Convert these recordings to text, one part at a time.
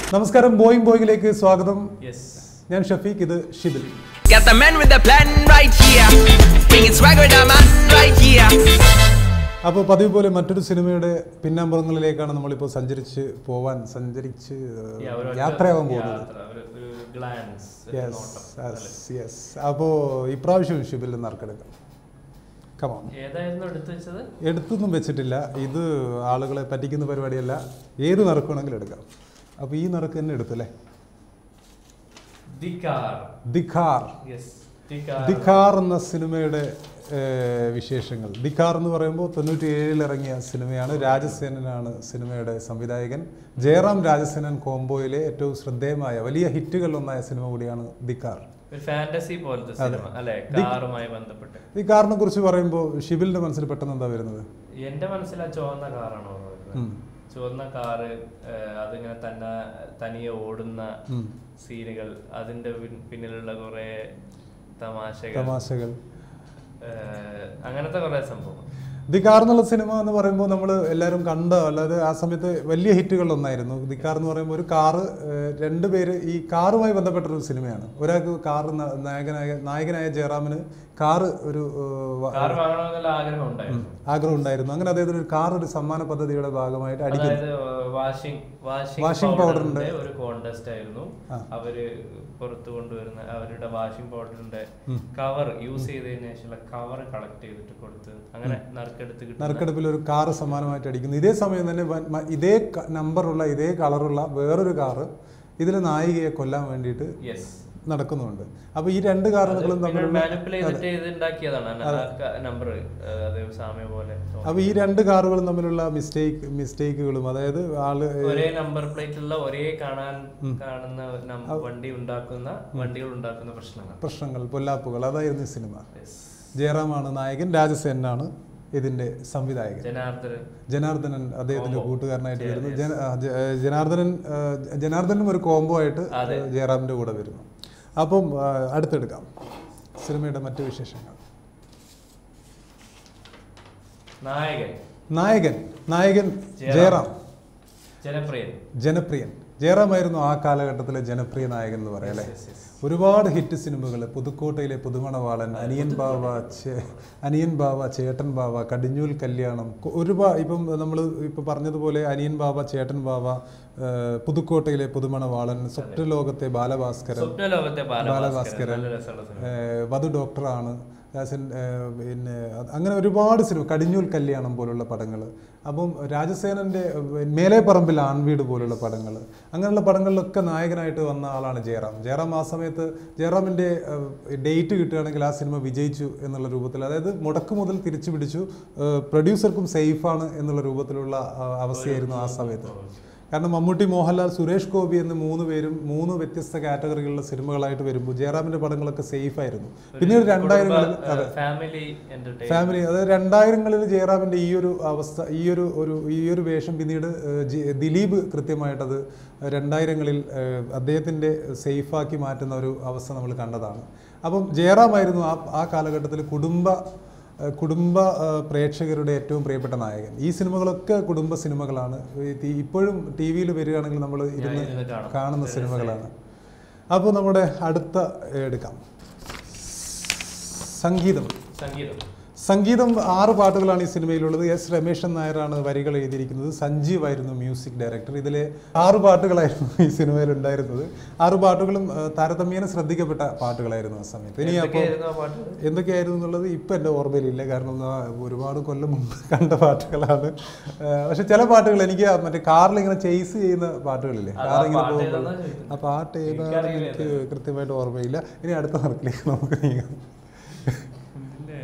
നമസ്കാരം ബോയിങ് ബോയിങ്ങിലേക്ക് സ്വാഗതം യെസ് ഞാൻ ഷഫീഖ് ഇത് Shibil Got the man with the plan right here. Bringing swag with the man right here. അപ്പോൾ പതിവ് പോലെ മറ്റൊരു സിനിമയുടെ പിന്നാമ്പുറങ്ങളിലേക്കാണ് നമ്മളിപ്പോൾ സഞ്ചരിച്ച് പോവാൻ സഞ്ചരിച്ച് ഏഹ്, യാത്രയാവാൻ പോകുന്നത് ഗ്ലാൻസ് യെസ് യെസ് അപ്പോൾ ഇപ്രാവശ്യം ഷിബിൽ നിന്ന് നറുക്കെടുക്കാം കമോൺ ഏതായിരുന്നു എടുത്തു വെച്ചത് എടുത്തൊന്നും വെച്ചിട്ടില്ല ഇത് ആളുകളെ പറ്റിക്കുന്ന പരിപാടിയല്ല ഏത് നറുക്ക് വേണമെങ്കിലും എടുക്കാം അപ്പോൾ ഈ നറുക്ക് തന്നെ എടുത്തല്ലേ ദിക്കാർ ദിഖാർ യെസ് ദിക്കാർ ദിഖാർ എന്ന സിനിമയുടെ ഏഹ്, വിശേഷങ്ങൾ ദിഖാർ എന്ന് പറയുമ്പോൾ തൊണ്ണൂറ്റി ഏഴിൽ ഇറങ്ങിയ സിനിമയാണ് രാജസേനനാണ് സിനിമയുടെ സംവിധായകൻ ജയറാം രാജസേനൻ കോംബോയിലെ ഏറ്റവും ശ്രദ്ധേയമായ വലിയ ഹിറ്റുകളിലൊന്നായ സിനിമ കൂടിയാണ് ദിഖാർ ഒരു ഫാന്റസി പോലത്തെ സിനിമ അല്ലെ കാറുമായി ബന്ധപ്പെട്ട് ദിഖാറിനെ കുറിച്ച് പറയുമ്പോൾ ഷിബിലിന്റെ മനസ്സിൽ പെട്ടെന്ന് എന്താ വരുന്നത് എന്റെ മനസ്സിൽ ആ ചുവന്ന കാറാണോ വരുന്നത് ചുവന്ന കാറ് ഏഹ്, അതിങ്ങനെ തന്നെ തനിയെ ഓടുന്ന സീനുകൾ അതിന്റെ പിൻ- പിന്നിലുള്ള കുറെ തമാശകൾ തമാശകൾ ഏഹ്, അങ്ങനത്തെ കുറെ സംഭവം ദിക്കാർ എന്നുള്ള സിനിമ എന്ന് പറയുമ്പോൾ നമ്മൾ എല്ലാവരും കണ്ട അല്ലാതെ ആ സമയത്ത് വലിയ ഹിറ്റുകളിലൊന്നായിരുന്നു ദിക്കാർ എന്ന് പറയുമ്പോൾ ഒരു കാറ് ഏഹ്, രണ്ടുപേര് ഈ കാറുമായി ബന്ധപ്പെട്ടൊരു സിനിമയാണ് ഒരാൾക്ക് കാറ് ന- നായകനായ നായകനായ ജയറാമിന് കാറ് ഒരു ഏഹ്, വ- കാർ വാങ്ങണമെന്നുള്ള ആഗ്രഹം ഉണ്ടായിരുന്നു ആഗ്രഹം ഉണ്ടായിരുന്നു അങ്ങനെ അദ്ദേഹത്തിന് ഒരു കാർ ഒരു സമ്മാന പദ്ധതിയുടെ ഭാഗമായിട്ട് അടിക്കുന്നു അതായത് വാഷിംഗ് Washing വാഷിംഗ് powder പൗഡറിന്റെ ഒരു കോണ്ടസ്റ്റ് ആയിരുന്നു അവര് പുറത്തു കൊണ്ടുവരുന്ന അവരുടെ വാഷിംഗ് പൗഡറിന്റെ കവർ യൂസ് ചെയ്തതിനു ശേഷമുള്ള കവർ കളക്ട് ചെയ്തിട്ട് കൊടുത്ത് അങ്ങനെ നറുക്കെടുത്ത് കിട്ടും നറുക്കെടുപ്പിൽ ഒരു കാറ് സമ്മാനമായിട്ട് അടിക്കുന്നു ഇതേ സമയം തന്നെ വൻ- മ- ഇതേ ക- നമ്പറുള്ള ഇതേ കളറുള്ള വേറൊരു കാറ് ഇതിൽ നായികയെ കൊല്ലാൻ വേണ്ടിയിട്ട് യെസ് നടക്കുന്നുണ്ട് അപ്പോൾ ഈ രണ്ട് കാറുകളും തമ്മിലുള്ള മാനിപ്പുലേറ്റ് ചെയ്തിട്ട് ഇത് ഉണ്ടാക്കിയതാണ് നമ്പർ അത് സാമ്യ പോലെ അപ്പോൾ ഈ രണ്ട് കാറുകളും തമ്മിലുള്ള മിസ്റ്റേക്ക് മിസ്റ്റേക്കുകളും അതായത് ആള് ഒരേ നമ്പർ പ്ലേറ്റ് ഉള്ള ഒരേ കാണാൻ കാണുന്ന നം- വണ്ടി ഉണ്ടാക്കുന്ന വണ്ടികൾ ഉണ്ടാക്കുന്ന പ്രശ്നങ്ങൾ പ്രശ്നങ്ങൾ പൊല്ലാപ്പുകൾ അതായിരുന്നു ഈ സിനിമ Yes. ജയറാമാണ് നായകൻ രാജസേനാണ് ഇതിന്റെ സംവിധായകൻ ജനാർദ്ദൻ ജനാർദ്ദനൻ അദ്ദേഹത്തിന്റെ കൂട്ടുകാരനായിട്ട് വരുന്നു ജന- ആ, ജ- ഏ, ജനാർദ്ദനൻ ആ, ജനാർദ്ദനും ഒരു കോംബോ ആയിട്ട് ജയറാമിന്റെ കൂടെ വരുന്നു അപ്പം ആ, അടുത്തെടുക്കാം സിനിമയുടെ മറ്റു വിശേഷങ്ങൾ നായകൻ നായകൻ നായകൻ ജയറാം ജനപ്രിയൻ ജനപ്രിയൻ ജയറാമായിരുന്നു ആ കാലഘട്ടത്തിലെ ജനപ്രിയ നായകൻ എന്ന് പറയാം അല്ലേ ഒരുപാട് ഹിറ്റ് സിനിമകൾ പുതുക്കോട്ടയിലെ പുതുമണവാളൻ അനിയൻ ബാവ ചേ- അനിയൻ ബാവ ചേട്ടൻ ബാവ കടിഞ്ഞൂൽ കല്യാണം കൊ- ഒരുപാട് ഇപ്പം നമ്മൾ ഇപ്പം പറഞ്ഞതുപോലെ അനിയൻ ബാവ ചേട്ടൻ ബാവ ഏഹ്, പുതുക്കോട്ടയിലെ പുതുമണവാളൻ സ്വപ്നലോകത്തെ ബാലഭാസ്കരൻ സ്വപ്നലോകത്തെ ബാലഭാസ്കരൻ ബാലഭാസ്കരൻ നല്ല രസമുള്ള സിനിമ ഏഹ്, വധു ഡോക്ടറാണ് രാജസൻ ഏഹ്, പിന്നെ അത് അങ്ങനെ ഒരുപാട് സിനിമ കടിഞ്ഞൂൽ കല്യാണം പോലുള്ള പടങ്ങൾ അപ്പം രാജസേനൻ്റെ മേലെ പറമ്പിൽ ആൺവീട് പോലുള്ള പടങ്ങൾ അങ്ങനെയുള്ള പടങ്ങളിലൊക്കെ നായകനായിട്ട് വന്ന ആളാണ് ജയറാം ജയറാം ആ സമയത്ത് ജയറാമിൻ്റെ ഡേറ്റ് കിട്ടുകയാണെങ്കിൽ ആ സിനിമ വിജയിച്ചു എന്നുള്ള രൂപത്തിൽ അതായത് മുടക്ക് മുതൽ തിരിച്ചു പിടിച്ചു ഏഹ്, പ്രൊഡ്യൂസർക്കും സേഫാണ് എന്നുള്ള രൂപത്തിലുള്ള ആ, അവസ്ഥയായിരുന്നു ആ സമയത്ത് കാരണം മമ്മൂട്ടി മോഹൻലാൽ സുരേഷ് ഗോപി എന്ന് മൂന്ന് പേരും മൂന്ന് വ്യത്യസ്ത കാറ്റഗറികളിലുള്ള സിനിമകളായിട്ട് വരുമ്പോൾ ജയറാമിന്റെ പടങ്ങളൊക്കെ സേഫ് ആയിരുന്നു പിന്നീട് രണ്ടായിരങ്ങളിൽ ഫാമിലി എന്റർടൈൻ ഫാമിലി അതായത് രണ്ടായിരങ്ങളിൽ ജയറാമിന്റെ ഈ ഒരു അവസ്ഥ ഈ ഒരു ഒരു ഈ ഒരു വേഷം പിന്നീട് ഏഹ്, ജി- ദിലീപ് കൃത്യമായിട്ടത് രണ്ടായിരങ്ങളിൽ ഏഹ്, അദ്ദേഹത്തിന്റെ സേഫാക്കി മാറ്റുന്ന ഒരു അവസ്ഥ നമ്മൾ കണ്ടതാണ് അപ്പം ജയറാമായിരുന്നു ആ ആ കാലഘട്ടത്തിൽ കുടുംബ ഏഹ്, കുടുംബ ഏഹ്, പ്രേക്ഷകരുടെ ഏറ്റവും പ്രിയപ്പെട്ട നായകൻ ഈ സിനിമകളൊക്കെ കുടുംബ സിനിമകളാണ് ഈ ടി- ഇപ്പോഴും ടി വിയിൽ വരികയാണെങ്കിൽ നമ്മൾ ഇരുന്ന് ഇരുന്ന് കാണും. കാണുന്ന സിനിമകളാണ് അപ്പോൾ നമ്മുടെ അടുത്ത എടുക്കാം സംഗീതം സംഗീതം സംഗീതം ആറ് പാട്ടുകളാണ് ഈ സിനിമയിലുള്ളത് എസ് രമേശൻ നായരാണ് വരികൾ എഴുതിയിരിക്കുന്നത് സഞ്ജീവ് ആയിരുന്നു മ്യൂസിക് ഡയറക്ടർ ഇതിലെ ആറ് പാട്ടുകളായിരുന്നു ഈ സിനിമയിൽ ഉണ്ടായിരുന്നത് ആറ് പാട്ടുകളും ആ, താരതമ്യേന ശ്രദ്ധിക്കപ്പെട്ട പാട്ടുകളായിരുന്നു ആ സമയത്ത് ഇനി അപ്പോൾ എന്തൊക്കെയായിരുന്നു ആ പാട്ട് എന്തൊക്കെയായിരുന്നു എന്നുള്ളത് ഇപ്പം എൻ്റെ ഓർമ്മയിലില്ല കാരണം ആ ഒരുപാട് കൊല്ലം മുമ്പ് കണ്ട പാട്ടുകളാണ് ആ, പക്ഷെ ചില പാട്ടുകൾ എനിക്ക് ആ മറ്റേ കാറിൽ ഇങ്ങനെ ചേസ് ചെയ്യുന്ന പാട്ടുകളില്ലേ അത് ആ കാർ ഇങ്ങനെ പാട്ട് പോകുമ്പോൾ ഏതാന്നാ ചോദിക്കുന്നത്? ആ പാട്ട് ഏതാണെന്ന് എനിക്ക് കൃത്യമായിട്ട് ഓർമ്മയില്ല ഇനി അടുത്ത നടക്കിലേക്ക് നമുക്ക് നീങ്ങാം പിന്നെ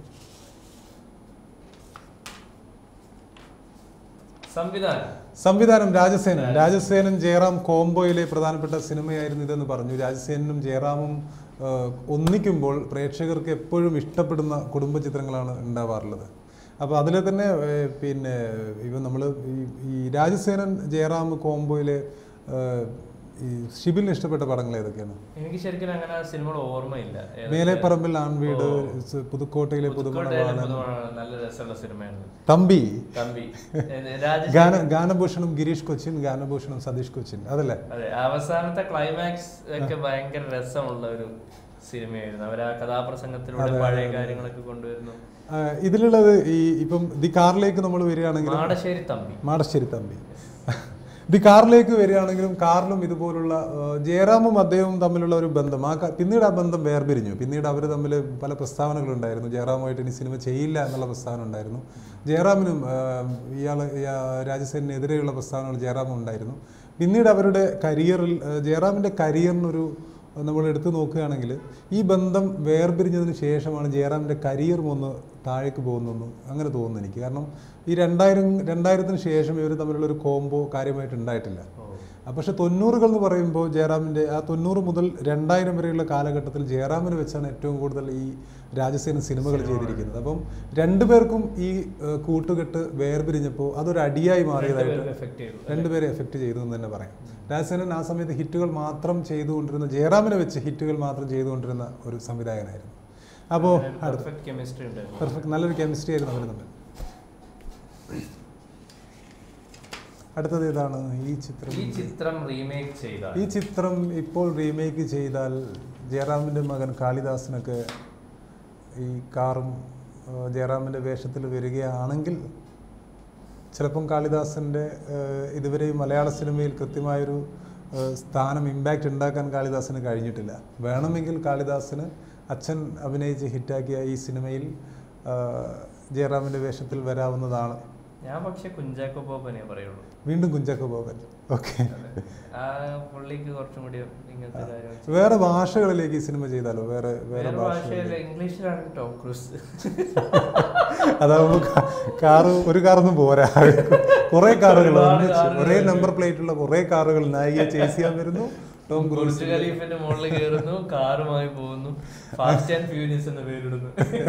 സംവിധാനം സംവിധാനം രാജസേനൻ രാജസേനൻ ജയറാം കോംബോയിലെ പ്രധാനപ്പെട്ട സിനിമയായിരുന്നു ഇതെന്ന് പറഞ്ഞു രാജസേനനും ജയറാമും ആ, ഒന്നിക്കുമ്പോൾ പ്രേക്ഷകർക്ക് എപ്പോഴും ഇഷ്ടപ്പെടുന്ന കുടുംബ ചിത്രങ്ങളാണ് ഉണ്ടാവാറുള്ളത് അപ്പോൾ അതിൽ തന്നെ ഏ, പിന്നെ ഇവ നമ്മൾ ഈ ഈ രാജസേനൻ ജയറാം കോംബോയിലെ ആ, ഈ ഷിബിലിന് ഇഷ്ടപ്പെട്ട പടങ്ങൾ ഏതൊക്കെയാണ് എനിക്ക് ശരിക്കും അങ്ങനെ സിനിമകൾ ഓർമ്മയില്ല ഏതൊക്കെ- മേലെപ്പറമ്പിൽ ആൺവീട് ഓ. സ് പുതുക്കോട്ടയിലെ പുതുക്കോട്ടയിലെ പുതുമണവാളൻ പുതുമണവാളൻ നല്ല രസമുള്ള സിനിമയാണ് തമ്പി തമ്പി രാജ ഗാന ഗാനഭൂഷണം ഗിരീഷ് കൊച്ചിൻ ഗാനഭൂഷണം സതീഷ് കൊച്ചിൻ അതല്ലേ അതെ അവസാനത്തെ ക്ലൈമാക്സ് ഒക്കെ ഭയങ്കര രസമുള്ള ഒരു സിനിമയായിരുന്നു അവർ ആ കഥാപ്രസംഗത്തിലൂടെ പഴയ കാര്യങ്ങളൊക്കെ കൊണ്ടുവരുന്നു ആ, ഇതിലുള്ളത് ഈ ഇപ്പം ദി കാറിലേക്ക് നമ്മൾ വരികയാണെങ്കിൽ മാടശ്ശേരി തമ്പി മാടശ്ശേരി തമ്പി ദി കാറിലേക്ക് വരികയാണെങ്കിലും കാറിലും ഇതുപോലുള്ള ആ, ജയറാമും അദ്ദേഹവും തമ്മിലുള്ള ഒരു ബന്ധം ആ ക- പിന്നീട് ആ ബന്ധം വേർപിരിഞ്ഞു പിന്നീട് അവർ തമ്മിൽ പല പ്രസ്താവനകളുണ്ടായിരുന്നു ജയറാമുമായിട്ട് ഇനി സിനിമ ചെയ്യില്ല എന്നുള്ള പ്രസ്താവന ഉണ്ടായിരുന്നു ജയറാമിനും ആ, ഇയാൾ രാജസേനെതിരെയുള്ള പ്രസ്താവനകൾ ജയറാമും ഉണ്ടായിരുന്നു പിന്നീട് അവരുടെ കരിയറിൽ ആ, ജയറാമിൻ്റെ കരിയറിനൊരു നമ്മൾ എടുത്തു നോക്കുകയാണെങ്കിൽ ഈ ബന്ധം വേർപിരിഞ്ഞതിന് ശേഷമാണ് ജയറാമിൻ്റെ കരിയറും ഒന്ന് താഴേക്ക് പോകുന്നതെന്ന് അങ്ങനെ തോന്നുന്നു എനിക്ക് കാരണം ഈ രണ്ടായിരം രണ്ടായിരത്തിന് ശേഷം ഇവർ തമ്മിലുള്ള ഒരു കോംബോ കാര്യമായിട്ട് ഉണ്ടായിട്ടില്ല ആ, പക്ഷെ തൊണ്ണൂറുകൾ എന്ന് പറയുമ്പോൾ ജയറാമിൻ്റെ ആ തൊണ്ണൂറ് മുതൽ രണ്ടായിരം വരെയുള്ള കാലഘട്ടത്തിൽ ജയറാമിന് വെച്ചാണ് ഏറ്റവും കൂടുതൽ ഈ രാജസേന സിനിമകൾ ചെയ്തിരിക്കുന്നത് അപ്പം രണ്ടുപേർക്കും ഈ ഏഹ്, കൂട്ടുകെട്ട് വേർപിരിഞ്ഞപ്പോൾ അതൊരു അടിയായി മാറിയതായിട്ട് എഫക്ട് ചെയ്തു രണ്ടുപേരെ എഫക്റ്റ് ചെയ്തു എന്ന് തന്നെ പറയാം രാജസേനൻ ആ സമയത്ത് ഹിറ്റുകൾ മാത്രം ചെയ്തുകൊണ്ടിരുന്ന ജയറാമിനെ വെച്ച് ഹിറ്റുകൾ മാത്രം ചെയ്തുകൊണ്ടിരുന്ന ഒരു സംവിധായകനായിരുന്നു അപ്പോൾ അടുത്ത പെർഫെക്റ്റ് കെമിസ്ട്രി ഉണ്ടായിരുന്നു പെർഫെക്റ്റ് നല്ലൊരു കെമിസ്ട്രി ആയിരുന്നു അവർ തമ്മിൽ അടുത്തത് ഏതാണ് ഈ ചിത്രം ഈ ചിത്രം റീമേക്ക് ചെയ്ത ഈ ചിത്രം ഇപ്പോൾ റീമേക്ക് ചെയ്താൽ ജയറാമിൻ്റെ മകൻ കാളിദാസിനൊക്കെ ഈ കാറും ആ, ജയറാമിൻ്റെ വേഷത്തിൽ വരികയാണെങ്കിൽ ചിലപ്പം കാളിദാസൻ്റെ ഇതുവരെ ഈ മലയാള സിനിമയിൽ കൃത്യമായൊരു ആ, സ്ഥാനം ഇമ്പാക്റ്റ് ഉണ്ടാക്കാൻ കാളിദാസിന് കഴിഞ്ഞിട്ടില്ല വേണമെങ്കിൽ കാളിദാസിന് അച്ഛൻ അഭിനയിച്ച് ഹിറ്റാക്കിയ ഈ സിനിമയിൽ ആ, ജയറാമിൻ്റെ വേഷത്തിൽ വരാവുന്നതാണ് ഞാൻ പക്ഷെ കുഞ്ചാക്കോ ബോബനെ പറയുള്ളൂ വീണ്ടും കുഞ്ചാക്കോ ബോബൻ ഓക്കെ ആ പുള്ളിക്ക് കുറച്ചും കൂടി ഇങ്ങനത്തെ കാര്യം വേറെ ഭാഷകളിലേക്ക് ഈ സിനിമ ചെയ്താലോ വേറെ വേറെ വേറെ ഭാഷ ഭാഷയിൽ ഇംഗ്ലീഷിലാണ് ടോം ക്രൂസ് അതാവുമ്പോ കാ- കാറ് ഒരു കാറൊന്നും പോരാ കുറെ കാറുകൾ ഒരുപാട് ഒന്നിച്ച് കാറുകൾ ഒരേ നമ്പർ പ്ലേറ്റ് ഉള്ള കുറെ കാറുകൾ നായികയെ ചേസ് ചെയ്യാൻ വരുന്നു ടോം ക്രൂസ് ബുർജ് ഖലീഫിന്റെ മുകളിൽ കയറുന്നു കാറുമായി പോകുന്നു ഫാസ്റ്റ് ആൻഡ് ഫ്യൂരിയസ് എന്ന് പേരിടുന്നു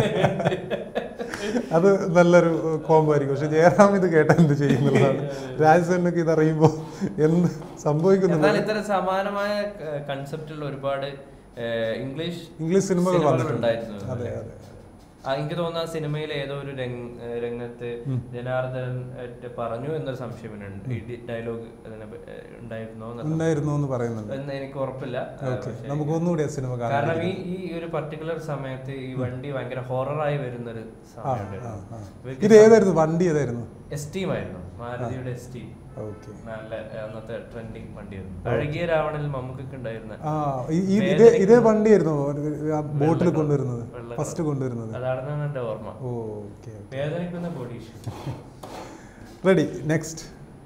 അത് നല്ലൊരു കോംബോ ആയിരിക്കും പക്ഷെ ജയറാം ഇത് കേട്ടാ എന്ത് ചെയ്യുന്നുള്ളതാണ് രാജസേനൊക്കെ ഇത് അറിയുമ്പോൾ എന്ത് സംഭവിക്കുന്നു എന്നാൽ ഇത്തരം സമാനമായ കൺസെപ്റ്റുള്ള ഒരുപാട് ഏഹ്, ഇംഗ്ലീഷ് ഇംഗ്ലീഷ് സിനിമകൾ വന്നിട്ടുണ്ട് ഉണ്ടായിരുന്നു അതെ അതെ ആ, എനിക്ക് തോന്നുന്നു ആ സിനിമയിലെ ഏതോ ഒരു രംഗ്- ഏഹ് രംഗത്ത് ജനാർദ്ദൻ ഏറ്റ് പറഞ്ഞു എന്നൊരു സംശയം ഉണ്ട് ഈ ഡയലോഗ് അതിനെ പ- ഏഹ് ഉണ്ടായിരുന്നോ എന്നുള്ളത്. ഉണ്ടായിരുന്നു എന്ന് പറയുന്നുണ്ട് എന്ന് എനിക്ക് ഉറപ്പില്ല ഏഹ്, ഓക്കെ പക്ഷേ നമുക്ക് ഒന്നുകൂടി ആ സിനിമ കാണാം കാരണം ഈ ഈ ഒരു പർട്ടിക്കുലർ സമയത്ത് ഈ വണ്ടി ഭയങ്കര ഹൊററായി വരുന്ന ഒരു സമയമുണ്ടായിരുന്നു ഇത് ഏതായിരുന്നു വണ്ടി ഏതായിരുന്നു എസ് ടീമായിരുന്നു മാരുതിയുടെ എസ് ടീം ഓക്കെ നല്ല ഏഹ്, അന്നത്തെ ട്രെൻഡിങ് വണ്ടിയായിരുന്നു അഴകിയ രാവണനിൽ മമ്മൂക്കൊക്കെ ഉണ്ടായിരുന്ന ആ ഈ- ഈ ഇതേ ഇതേ വണ്ടിയായിരുന്നു ബോട്ടിൽ കൊണ്ടുവരുന്നത് വെള്ള ഫസ്റ്റ് കൊണ്ടുവരുന്നത് അതാണെന്നാണ് എന്റെ ഓർമ്മ ഓക്കെ വേദനിക്കുന്ന ബോഡി ഇഷ്യൂ റെഡി നെക്സ്റ്റ്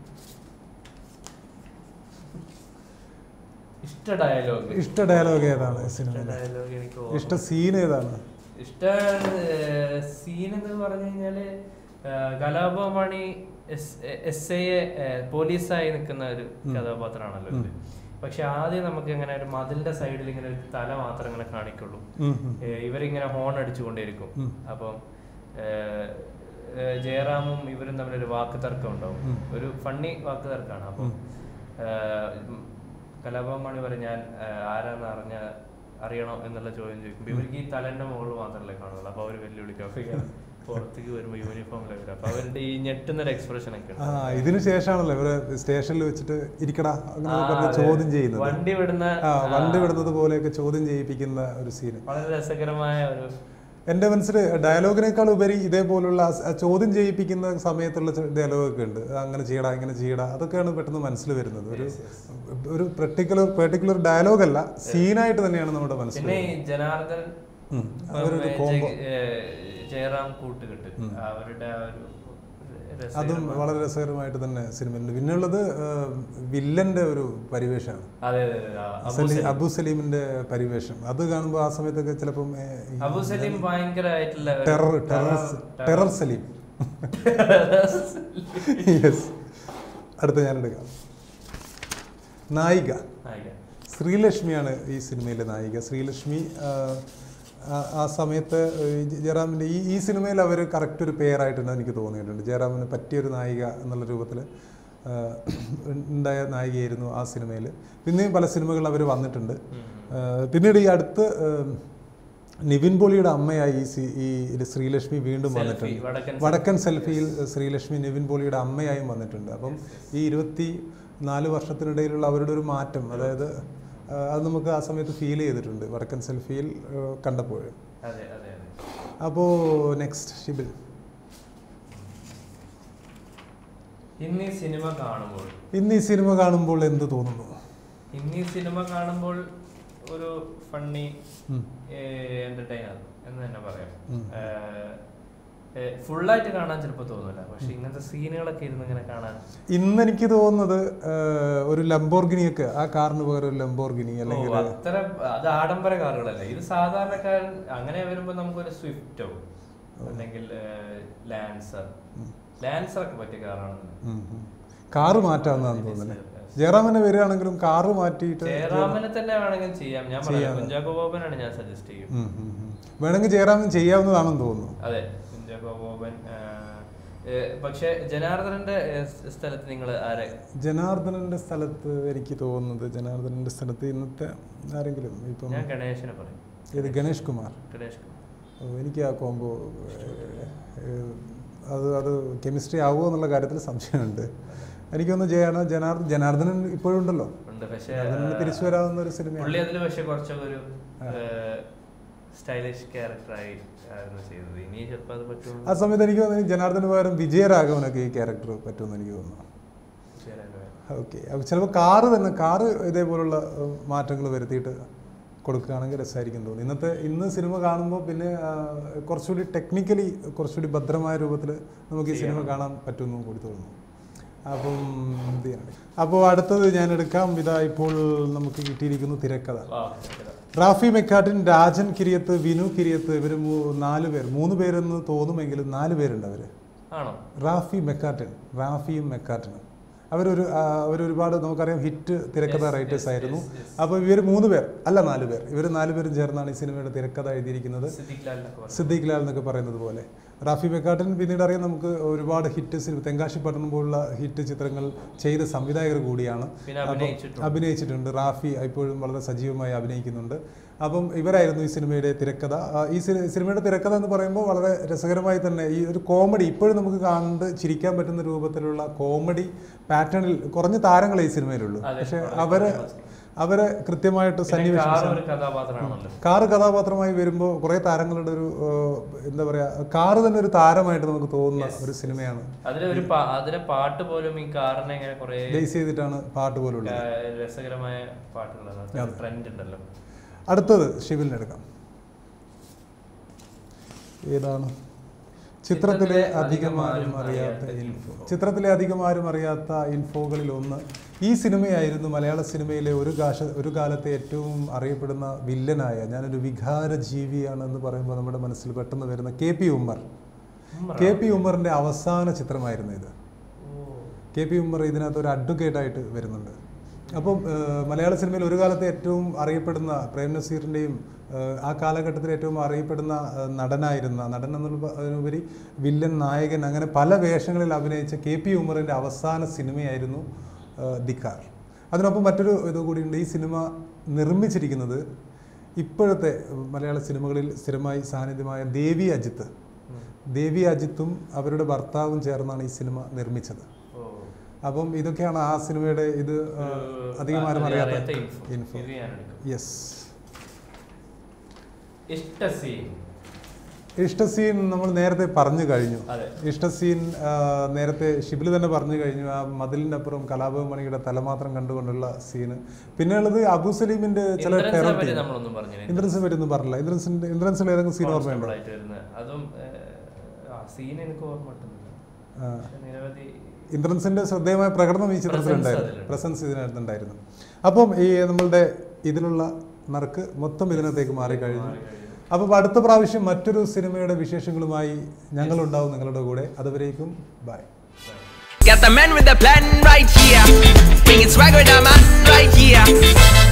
ഇഷ്ട ഡയലോഗ് ഇഷ്ട ഡയലോഗ് ഏതാണ് ഈ സിനിമയിൽ ഡയലോഗ് എനിക്ക് ഇഷ്ട സീൻ ഏതാണ് ഇഷ്ട സീൻ എന്ന് പറഞ്ഞു കഴിഞ്ഞാല് ഏഹ്, കലാഭവമണി എസ് ഐയെ പോലീസായി നിൽക്കുന്ന ഒരു കഥാപാത്രമാണല്ലോ ഇത് പക്ഷെ ആദ്യം നമുക്ക് ഇങ്ങനെ ഒരു മതിലിന്റെ സൈഡിൽ ഇങ്ങനെ ഒരു തല മാത്രം ഇങ്ങനെ കാണിക്കുള്ളൂ ഉം, ഉം. ഏഹ് ഇവരിങ്ങനെ ഹോൺ അടിച്ചുകൊണ്ടിരിക്കും അപ്പം ഏഹ്, ഏഹ് ജയറാമും ഇവരും തമ്മിലൊരു വാക്ക് തർക്കം ഉണ്ടാവും ഒരു ഫണ്ണി വാക്ക് തർക്കമാണ് അപ്പം ഏഹ്, ഉം, കലാഭവൻ മണി പറയും ഞാൻ ഏഹ്, ആരാന്ന് അറിഞ്ഞ അറിയണോ എന്നുള്ള ചോദ്യം ചോദിക്കുമ്പോൾ ഇവർക്ക് ഈ തലന്റെ മുകളിൽ മാത്രമല്ലേ കാണുള്ളൂ അപ്പൊ അവര് വെല്ലുവിളിക്കും അപ്പൊ ഇങ്ങനെ പുറത്തേക്ക് വരുമ്പോ യൂണിഫോമിൽ വരും അപ്പൊ അവരുടെ ഈ ഞെട്ടുന്നൊരു എക്സ്പ്രഷൻ ഒക്കെ ആ ഉണ്ട് ഇതിന് ശേഷമാണല്ലോ ഇവര് സ്റ്റേഷനിൽ വെച്ചിട്ട് ഇരിക്കടാ അങ്ങനെ ആ, പറഞ്ഞ് അതെ. ചോദ്യം ചെയ്യുന്നത് വണ്ടി വിടുന്ന ആ വണ്ടി ആ, വിടുന്നത് പോലെയൊക്കെ ചോദ്യം ചെയ്യിപ്പിക്കുന്ന ഒരു സീന് വളരെ രസകരമായ ഒരു എൻ്റെ മനസ്സിൽ ഡയലോഗിനേക്കാൾ ഉപരി ഇതേപോലുള്ള ആ- ആ ചോദ്യം ചെയ്യിപ്പിക്കുന്ന സമയത്തുള്ള ഡയലോഗൊക്കെ ഉണ്ട് അത് അങ്ങനെ ചെയ്യടാ ഇങ്ങനെ ചെയ്യടാ അതൊക്കെയാണ് പെട്ടെന്ന് മനസ്സിൽ വരുന്നത് ഒരു ഒരു പെർട്ടിക്കുലർ പെർട്ടിക്കുലർ ഡയലോഗ് അല്ല സീനായിട്ട് തന്നെയാണ് നമ്മുടെ മനസ്സിൽ പിന്നെ ഈ ജനാർദ്ദൻ ഉം. ഇപ്പം, അവരൊരു ഏ, combo. ജഗ- ഏ, ജയറാം കൂട്ടുകെട്ട് അവരുടെ ആ ഒരു രസകരമായ- അതും വളരെ രസകരമായിട്ട് തന്നെ സിനിമയുണ്ട് പിന്നെയുള്ളത് വില്ലന്റെ ഒരു പരിവേഷമാണ് അതെ അതെ അതെ ആ, അബു സലീം- സലീം. അബു സലീമിന്റെ പരിവേഷം അത് കാണുമ്പോൾ ആ സമയത്തൊക്കെ ചിലപ്പം ഏ, ഈ അബു സലീം ഭയങ്കരമായിട്ടുള്ള ഒരു terror terror terror- terror Salim yes അടുത്ത ഞാൻ എടുക്കാം നായിക നായിക. ശ്രീലക്ഷ്മിയാണ് ഈ സിനിമയിലെ നായിക ശ്രീലക്ഷ്മി ആ, ആ- ആ സമയത്ത് ഈ ജയറാമിൻ്റെ ഈ ഈ സിനിമയിൽ അവർ കറക്റ്റ് ഒരു പേരായിട്ടുണ്ട് എനിക്ക് തോന്നിയിട്ടുണ്ട് ജയറാമിന് പറ്റിയൊരു നായിക എന്നുള്ള രൂപത്തിൽ ആ, ഉണ്ടായ നായികയായിരുന്നു ആ സിനിമയിൽ പിന്നെയും പല സിനിമകൾ അവർ വന്നിട്ടുണ്ട് ആ, പിന്നീട് ഈ അടുത്ത് ആ, നിവിൻ പോളിയുടെ അമ്മയായി ഈ സി- ഈ ഇത് ശ്രീലക്ഷ്മി വീണ്ടും വന്നിട്ടുണ്ട് വടക്കൻ വടക്കൻ സെൽഫിയിൽ ശ്രീലക്ഷ്മി നിവിൻ പോളിയുടെ അമ്മയായും വന്നിട്ടുണ്ട് അപ്പം ഈ ഇരുപത്തി നാല് വർഷത്തിനിടയിലുള്ള അവരുടെ ഒരു മാറ്റം അതായത് ആ, അത് നമുക്ക് ആ സമയത്ത് ഫീൽ ചെയ്തിട്ടുണ്ട് വടക്കൻ സെൽഫിയിൽ ആ, കണ്ടപ്പോൾ അതെ അതെ അതെ അപ്പോൾ നെക്സ്റ്റ് ഷിബിൽ ഇന്ന് ഈ സിനിമ കാണുമ്പോൾ ഇന്ന് ഈ സിനിമ കാണുമ്പോൾ എന്ത് തോന്നുന്നു ഇന്ന് ഈ സിനിമ കാണുമ്പോൾ ഒരു ഫണ്ണി ഉം. എന്റർടൈനർ എന്ന് തന്നെ പറയാം ഉം. ഫുള്ളായിട്ട് കാണാൻ ചിലപ്പോൾ തോന്നില്ല പക്ഷെ ഇങ്ങനത്തെ സീനുകളൊക്കെ ഇരുന്ന് ഇങ്ങനെ കാണാൻ ഇന്ന് എനിക്ക് തോന്നുന്നത് ആ, ഒരു ലംബോർഗിനിയൊക്കെ ആ കാറിന് പകരം ഒരു ലംബോർഗിനി ഓ, അല്ലെങ്കിൽ അത്ര അത് ആഡംബര കാറുകളല്ലേ ഇത് സാധാരണക്കാരൻ അങ്ങനെ വരുമ്പോ നമുക്കൊരു സ്വിഫ്റ്റോ അല്ലെങ്കിൽ ലാൻസർ ലാൻസർ ഒക്കെ പറ്റിയ കാറാണ് ഉം, ഉം. കാറ് മാറ്റാവുന്നതാണെന്ന് തോന്നുന്നത് ജയറാമനെ വരികയാണെങ്കിലും കാറ് മാറ്റിയിട്ട് ജയറാമനെ തന്നെ വേണമെങ്കിൽ ചെയ്യാം ഞാൻ പറയാം കുഞ്ചാക്കോ ബോബനാണ് ഞാൻ സജസ്റ്റ് ചെയ്യും ഉം, ഉം, ഉം. വേണമെങ്കിൽ ജയറാമൻ ചെയ്യാവുന്നതാണെന്ന് തോന്നുന്നു അതെ കുഞ്ചാക്കോ ബോബൻ ആ, ഏ, പക്ഷെ ജനാർദ്ദനന്റെ ഏ, സ് സ്ഥലത്ത് നിങ്ങൾ ആരെ ജനാർദ്ദനന്റെ സ്ഥലത്ത് എനിക്ക് തോന്നുന്നത് ജനാർദ്ദനന്റെ സ്ഥലത്ത് ഇന്നത്തെ ആരെങ്കിലും ഇപ്പം ഞാൻ ഗണേശനെ പറയും ഇത് ഗണേഷ് കുമാർ ഗണേഷ് കുമാർ. ഓ, എനിക്ക് ആ കോംബോ അത് അത് കെമിസ്ട്രി ആവുമോ എന്നുള്ള കാര്യത്തിൽ സംശയമുണ്ട് എനിക്കൊന്ന് ജയണ ജനാർദ്ദൻ ജനാർദ്ദനൻ ഇപ്പോഴും ഉണ്ടല്ലോ ഉണ്ട് പക്ഷെ ജനാർദ്ദനന് തിരിച്ചു വരാവുന്ന ഒരു സിനിമയാണ് പുള്ളി അതിൽ പക്ഷെ കുറച്ചൊക്കെ ഒരു സ്റ്റൈലിഷ് ക്യാരക്ടറായി ആയിരുന്നു ചെയ്തത് ഇനി ചിലപ്പോൾ അത് പറ്റുമോ ആ സമയത്ത് എനിക്ക് തോന്നുന്നു ജനാർദ്ദന് പകരം വിജയരാഘവനൊക്കെ ഈ ക്യാരക്ടർ പറ്റുമെന്ന് എനിക്ക് തോന്നുന്നു ഓക്കെ അപ്പോൾ ചിലപ്പോൾ കാറ് തന്നെ കാറ് ഇതേപോലുള്ള മാറ്റങ്ങൾ വരുത്തിയിട്ട് കൊടുക്കുകയാണെങ്കിൽ രസമായിരിക്കും തോന്നുന്നു ഇന്നത്തെ ഇന്ന് സിനിമ കാണുമ്പോൾ പിന്നെ ആ, കുറച്ചുകൂടി ടെക്നിക്കലി കുറച്ചുകൂടി ഭദ്രമായ രൂപത്തിൽ നമുക്ക് ഈ സിനിമ കാണാൻ പറ്റുമെന്നും കൂടി തോന്നുന്നു അപ്പം ഇത് ചെയ്യണം. അപ്പോൾ അടുത്തത് ഞാൻ എടുക്കാം ഇതാ ഇപ്പോൾ നമുക്ക് കിട്ടിയിരിക്കുന്നു തിരക്കഥ റാഫി മെക്കാട്ടിൻ രാജൻ കിരിയത്ത് വിനു കിരിയത്ത് ഇവർ നാല് പേർ മൂന്ന് പേരെന്ന് തോന്നുമെങ്കിലും നാല് പേരുണ്ട് അവർ ആണോ റാഫി മെക്കാട്ടിൻ റാഫിയും മെക്കാട്ടിനും അവരൊരു ആ, അവരൊരുപാട് നമുക്കറിയാം ഹിറ്റ് തിരക്കഥ Yes, റൈറ്റേഴ്സ് yes, ആയിരുന്നു yes, yes. അപ്പോൾ ഇവർ മൂന്ന് പേർ അല്ല നാല് പേർ ഇവർ നാല് പേരും ചേർന്നാണ് ഈ സിനിമയുടെ തിരക്കഥ എഴുതിയിരിക്കുന്നത് സിദ്ദിഖ് ലാലിനൊക്കെ പറഞ്ഞു സിദ്ദീഖ് ലാൽ എന്നൊക്കെ പറയുന്നത് പോലെ റാഫി മെക്കാട്ടൻ പിന്നീട് അറിയാം നമുക്ക് ഒരുപാട് ഹിറ്റ് സിനിമ തെങ്കാശി പട്ടണം പോലുള്ള ഹിറ്റ് ചിത്രങ്ങൾ ചെയ്ത സംവിധായകർ കൂടിയാണ് പിന്നെ അപ്പം അഭിനയിച്ചിട്ടുണ്ട്. അഭിനയിച്ചിട്ടുണ്ട് റാഫി ഇപ്പോഴും വളരെ സജീവമായി അഭിനയിക്കുന്നുണ്ട് അപ്പം ഇവരായിരുന്നു ഈ സിനിമയുടെ തിരക്കഥ ആ, ഈ സിനി- സിനിമയുടെ തിരക്കഥ എന്ന് പറയുമ്പോൾ വളരെ രസകരമായി തന്നെ ഈ ഒരു കോമഡി ഇപ്പോഴും നമുക്ക് കണ്ട് ചിരിക്കാൻ പറ്റുന്ന രൂപത്തിലുള്ള കോമഡി പാറ്റേണിൽ കുറഞ്ഞ താരങ്ങളെ ഈ സിനിമയിലുള്ളൂ അതെ, പക്ഷെ വളരെ അവരെ കുറച്ച് അവരെ കൃത്യമായിട്ട് പിന്നെ സന്നിവേശം കാർ ഒരു കഥാപാത്രമാണല്ലോ കാറ് കഥാപാത്രമായി വരുമ്പോൾ കുറേ താരങ്ങളുടെ ഒരു ഏഹ്, എന്താ പറയുക കാറ് തന്നെ ഒരു താരമായിട്ട് നമുക്ക് തോന്നുന്ന ഒരു സിനിമയാണ് അതിലെ ഒരു പാ- അതിലെ പാട്ട് പോലും ഈ കാറിനെ ഇങ്ങനെ കുറെ ബേസ് ചെയ്തിട്ടാണ് പാട്ട് പോലുള്ളത് രസകരമായ പാട്ടുകളാണ് ട്രെൻഡ് ഉണ്ടല്ലോ അടുത്തത് ഷിബിലിന് എടുക്കാം ഏതാണ് ചിത്രത്തിലെ അധികം ആരും അറിയാത്ത ഇൻഫോ ചിത്രത്തിലെ അധികം ആരും അറിയാത്ത ഇൻഫോകളിൽ ഒന്ന് ഈ സിനിമയായിരുന്നു മലയാള സിനിമയിലെ ഒരു കാശ ഒരു കാലത്തെ ഏറ്റവും അറിയപ്പെടുന്ന വില്ലനായ ഞാനൊരു വികാര ജീവിയാണ് എന്ന് പറയുമ്പോൾ നമ്മുടെ മനസ്സിൽ പെട്ടെന്ന് വരുന്ന K P Ummer K P ഉമ്മറിന്റെ അവസാന ചിത്രമായിരുന്നു ഇത് കെ പി ഉമ്മർ ഇതിനകത്ത് ഒരു അഡ്വക്കേറ്റ് ആയിട്ട് വരുന്നുണ്ട് അപ്പം ഏഹ്, മലയാള സിനിമയിൽ ഒരു കാലത്ത് ഏറ്റവും അറിയപ്പെടുന്ന പ്രേം നസീറിൻ്റെയും ആ കാലഘട്ടത്തിൽ ഏറ്റവും അറിയപ്പെടുന്ന ഏഹ്, നടനായിരുന്ന നടൻ എന്നുള്ള അതിനുപരി വില്ലൻ നായകൻ അങ്ങനെ പല വേഷങ്ങളിൽ അഭിനയിച്ച കെ പി ഉമ്മറിൻ്റെ അവസാന സിനിമയായിരുന്നു ഏഹ്, ധിക്കാർ അതിനൊപ്പം മറ്റൊരു ഇത് കൂടിയുണ്ട് ഈ സിനിമ നിർമ്മിച്ചിരിക്കുന്നത് ഇപ്പോഴത്തെ മലയാള സിനിമകളിൽ സ്ഥിരമായി സാന്നിധ്യമായ ദേവി അജിത്ത് ദേവി അജിത്തും അവരുടെ ഭർത്താവും ചേർന്നാണ് ഈ സിനിമ നിർമ്മിച്ചത് ഓ അപ്പം ഇതൊക്കെയാണ് ആ സിനിമയുടെ ഇത് ആ, അധികം ആരും അറിയാത്ത ഇൻഫോ ഇൻഫോ ഇത് ഞാൻ എടുക്കും യെസ് ഇഷ്ട സീൻ ഇഷ്ട സീൻ നമ്മൾ നേരത്തെ പറഞ്ഞു കഴിഞ്ഞു അതെ ഇഷ്ട സീൻ ആ, നേരത്തെ ഷിബില് തന്നെ പറഞ്ഞു കഴിഞ്ഞു ആ മതിലിൻ്റെ അപ്പുറം കലാഭവൻ മണിയുടെ തലമാത്രം കണ്ടുകൊണ്ടുള്ള സീന് പിന്നെയുള്ളത് അബു സലീമിന്റെ ചില ഇന്ദ്രൻസിനെ ടെറർ പറ്റി നമ്മളൊന്നും പറഞ്ഞില്ല ഇന്ദ്രൻസിനെ പറ്റി ഒന്നും പറഞ്ഞില്ല ഇന്ദ്രൻസിന്റെ ഇന്ദ്രൻസിൽ ഏതെങ്കിലും സീൻ ഓർമ്മയുണ്ടോ Constable ആയിട്ട് വരുന്നത് അതും ഏഹ്, ആ സീൻ എനിക്ക് ഓർമ്മ കിട്ടുന്നില്ല ആ. പക്ഷെ നിരവധി ഇന്ദ്രൻസിന്റെ ശ്രദ്ധേയമായ പ്രകടനം ഈ ചിത്രത്തിലുണ്ടായിരുന്നു അതിലുണ്ട്. പ്രസൻസ് ഇതിനകത്തുണ്ടായിരുന്നു അപ്പം ഈ നമ്മളുടെ ഇതിലുള്ള നറുക്ക് മൊത്തം ഇതിനകത്തേക്ക് മാറിക്കഴിഞ്ഞു അപ്പം അടുത്ത പ്രാവശ്യം മറ്റൊരു സിനിമയുടെ വിശേഷങ്ങളുമായി ഞങ്ങളുണ്ടാവും നിങ്ങളുടെ കൂടെ അതുവരേക്കും bye Got the man with the plan right here. Bringing swagger, the man right here.